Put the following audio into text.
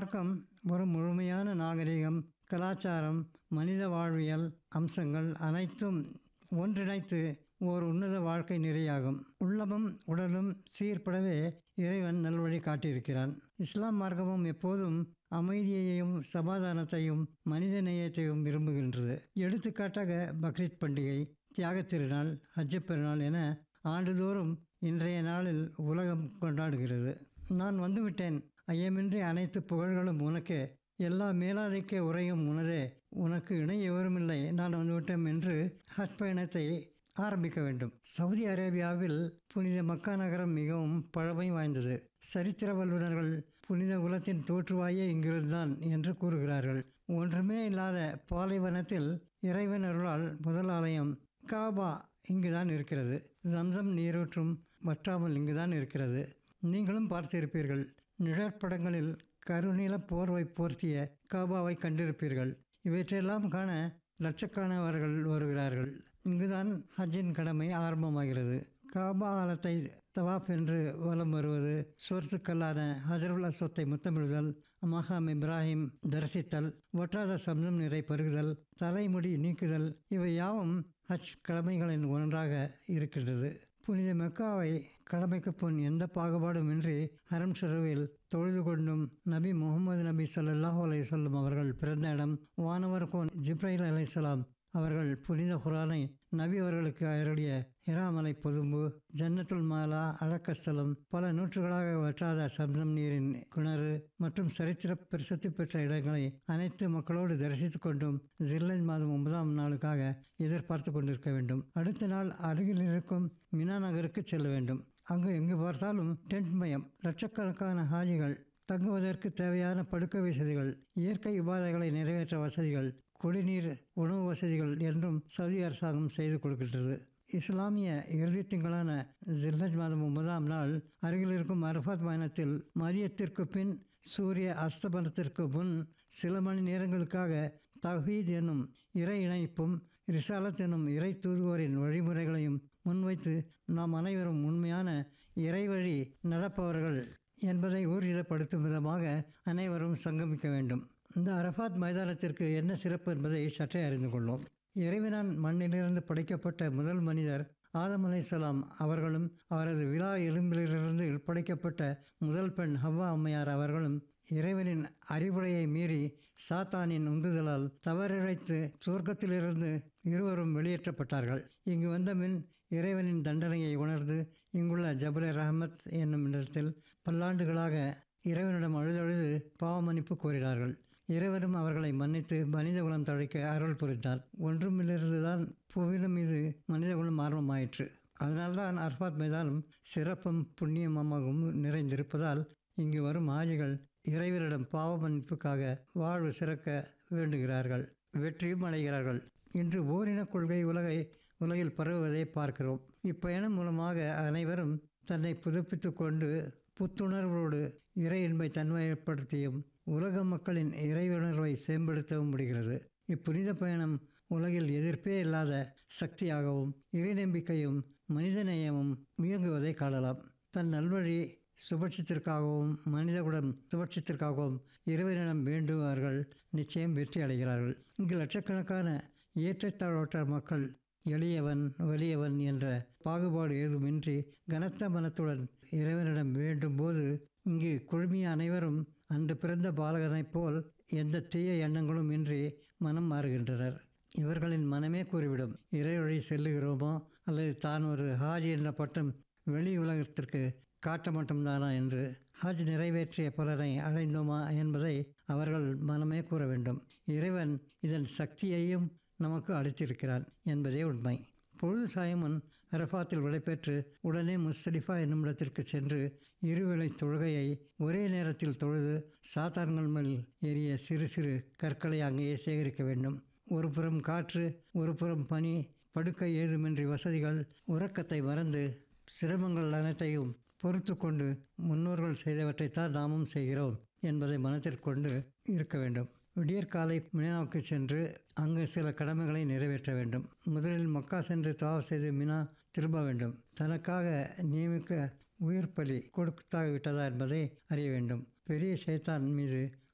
மார்க்கம் ஒரு முழுமையான நாகரிகம் கலாச்சாரம் மனித வாழ்வியல் அம்சங்கள் அனைத்தும் ஒன்றிணைத்து ஓர் உன்னத வாழ்க்கை நெறியாகும் உள்ளமும் உடலும் சீர்படவே இறைவன் நல்வழி காட்டியிருக்கிறான் இஸ்லாம் மார்க்கமும் எப்போதும் அமைதியையும் சமாதானத்தையும் மனித நேயத்தையும் விரும்புகின்றது எடுத்துக்காட்டாக பக்ரீத் பண்டிகை தியாகத் திருநாள் ஹஜ்ஜு பெருநாள் என ஆண்டுதோறும் இன்றைய நாளில் உலகம் கொண்டாடுகிறது நான் வந்துவிட்டேன் ஐயமின்றி அனைத்து புகழ்களும் உனக்கே எல்லா மேலாதிக்க உரையும் உனதே உனக்கு இணை எவருமில்லை நான் வந்துவிட்டேன் என்று ஹஜ் பயணத்தை ஆரம்பிக்க வேண்டும் சவுதி அரேபியாவில் புனித மக்கா நகரம் மிகவும் பழமை வாய்ந்தது சரித்திர வல்லுநர்கள் புனித குலத்தின் தோற்றுவாயே இங்கிருந்துதான் என்று கூறுகிறார்கள் ஒன்றுமே இல்லாத பாலைவனத்தில் இறைவன் அருளால் முதல் ஆலயம் காபா இங்குதான் இருக்கிறது ஜம்சம் நீரூற்றும் வற்றாமல் இங்குதான் இருக்கிறது நீங்களும் பார்த்திருப்பீர்கள் நிழற்படங்களில் கருநில போர்வை போர்த்திய காபாவை கண்டிருப்பீர்கள் இவற்றையெல்லாம் காண லட்சக்கணவர்கள் வருகிறார்கள் இங்குதான் ஹஜ்ஜின் கடமை ஆரம்பமாகிறது காபா ஆலத்தை தவாப் என்று வலம் வருவது சொர்த்துக்கல்லான ஹஜருல் அஸ்வத்தை முத்தமிடுதல் மகாம் இப்ராஹிம் தரிசித்தல் வற்றாத சம்சம் நிறை பருகுதல் தலைமுடி நீக்குதல் இவை யாவும் ஹஜ் கடமைகளின் ஒன்றாக இருக்கின்றது புனித மெக்காவை கடமைக்கு பொன் எந்த பாகுபாடும் இன்றி ஹரம் ஷரவில் தொழுது கொண்டும் நபி முகமது நபி ஸல்லல்லாஹு அலைஹி வஸல்லம் அவர்கள் பிறந்த இடம் வானவர் கோன் ஜிப்ரைல் அலைஹிஸ்ஸலாம் அவர்கள் புனித குரானை நபி அவர்களுக்கு அருளிய ஹிராமலை பொதும்பு ஜன்னத்துல் மாலா அழக்கஸ்தலம் பல நூற்றுகளாக வற்றாத சப்தம் நீரின் கிணறு மற்றும் சரித்திர பிரசித்தி பெற்ற இடங்களை அனைத்து மக்களோடு தரிசித்துக் கொண்டும் ஜில்லன் மாதம் ஒன்பதாம் நாளுக்காக எதிர்பார்த்து கொண்டிருக்க வேண்டும் அடுத்த நாள் அருகில் இருக்கும் மினா நகருக்கு செல்ல வேண்டும் அங்கு எங்கு பார்த்தாலும் டென்ட் மயம் லட்சக்கணக்கான ஹாஜிகள் தங்குவதற்கு தேவையான படுக்க வசதிகள் இயற்கை உபாதைகளை நிறைவேற்ற வசதிகள் குடிநீர் உணவு வசதிகள் என்றும் சவுதி அரசாங்கம் செய்து கொடுக்கின்றது இஸ்லாமிய இறுதி திங்களான ஜில்ஹஜ் மாதம் ஒன்பதாம் நாள் அருகில் இருக்கும் அரஃபாத் பயணத்தில் மதியத்திற்கு பின் சூரிய அஸ்தமனத்திற்கு முன் சில மணி நேரங்களுக்காக தஹீத் என்னும் இறை இணைப்பும் ரிசாலத் என்னும் இறை தூதுவோரின் வழிமுறைகளையும் முன்வைத்து நாம் அனைவரும் உண்மையான இறைவழி நடப்பவர்கள் என்பதை ஊர்ஜிதப்படுத்தும் விதமாக அனைவரும் சங்கமிக்க வேண்டும் இந்த அரபாத் மைதானத்திற்கு என்ன சிறப்பு என்பதை சற்றே அறிந்து கொள்வோம் இறைவனான் மண்ணிலிருந்து படைக்கப்பட்ட முதல் மனிதர் ஆதம் அலைசலாம் அவர்களும் அவரது விழா எலும்பிலிருந்து படைக்கப்பட்ட முதல் பெண் ஹவ்வா அம்மையார் அவர்களும் இறைவனின் அறிவுரையை மீறி சாத்தானின் உந்துதலால் தவறிழைத்து சுவர்க்கத்திலிருந்து இருவரும் வெளியேற்றப்பட்டார்கள் இங்கு வந்தபின் இறைவனின் தண்டனையை உணர்ந்து இங்குள்ள ஜபலே ரஹமத் என்னும் இடத்தில் பல்லாண்டுகளாக இறைவனிடம் அழுதழுது பாவமன்னிப்பு கோரினார்கள் இறைவனும் அவர்களை மன்னித்து மனித குலம் தழைக்க அருள் புரிந்தார் ஒன்றுமிலிருந்துதான் புவியிலும் மீது மனித குலம் ஆரம்பமாயிற்று அதனால்தான் அர்பாத் மைதானம் சிறப்பும் புண்ணியமாகவும் நிறைந்திருப்பதால் இங்கு வரும் ஆஜிகள் இறைவனிடம் பாவ மன்னிப்புக்காக வாழ்வு சிறக்க வேண்டுகிறார்கள் வெற்றியும் அடைகிறார்கள் இன்று ஓரின கொள்கை உலகை உலகில் பரவுவதை பார்க்கிறோம் இப்பயணம் மூலமாக அனைவரும் தன்னை புதுப்பித்து கொண்டு புத்துணர்வோடு இறை இன்பை தன்மைப்படுத்தியும் உலக மக்களின் இறைவுணர்வை மேம்படுத்தவும் முடிகிறது இப்புனித பயணம் உலகில் எதிர்ப்பே இல்லாத சக்தியாகவும் இறை நம்பிக்கையும் மனிதநேயமும் இயங்குவதை காணலாம் தன் நல்வழி சுபட்சத்திற்காகவும் மனிதகுடம் சுபட்சத்திற்காகவும் இறைவனிடம் வேண்டுவார்கள் நிச்சயம் வெற்றி அடைகிறார்கள் இங்கு லட்சக்கணக்கான ஏற்றத்தாழ்வற்ற மக்கள் எளியவன் வலியவன் என்ற பாகுபாடு ஏதுமின்றி கனத்த மனத்துடன் இறைவனிடம் வேண்டும் போது இங்கு குழுமிய அனைவரும் அன்று பிறந்த பாலகனைப் போல் எந்த தீய எண்ணங்களும் இன்றி மனம் மாறுகின்றனர் இவர்களின் மனமே கூறிவிடும் இறைவழி செல்லுகிறோமோ அல்லது தான் ஒரு ஹாஜி என்ற பட்டம் வெளி உலகத்திற்கு காட்ட மட்டும்தானா என்று ஹஜ் நிறைவேற்றிய பலனை அடைந்தோமா என்பதை அவர்கள் மனமே கூற வேண்டும் இறைவன் இதன் சக்தியையும் நமக்கு அளித்திருக்கிறான் என்பதே உண்மை பொழுது சாயமுன் அரபாத்தில் விடைபெற்று உடனே முஸ்தலிஃபா என்னும் இடத்திற்கு சென்று இருவேளை தொழுகையை ஒரே நேரத்தில் தொழுது சாத்தான்கள் மேல் ஏறிய சிறு சிறு கற்களை அங்கேயே சேகரிக்க வேண்டும் ஒரு புறம் காற்று ஒரு புறம் பனி படுக்கை ஏதுமின்றி வசதிகள் உறக்கத்தை மறந்து சிரமங்கள் அனைத்தையும் பொறுத்து கொண்டு முன்னோர்கள் செய்தவற்றைத்தான் நாமும் செய்கிறோம் என்பதை மனத்திற்கொண்டு இருக்க வேண்டும் விடியற்காலை மினாவுக்கு சென்று அங்கு சில கடமைகளை நிறைவேற்ற வேண்டும் முதலில் மக்கா சென்று தவா செய்து மினா திரும்ப வேண்டும் தனக்காக நியமிக்க உயிர் பலி கொடுத்தாகிவிட்டதா என்பதை அறிய வேண்டும் பெரிய சேத்தான் மீது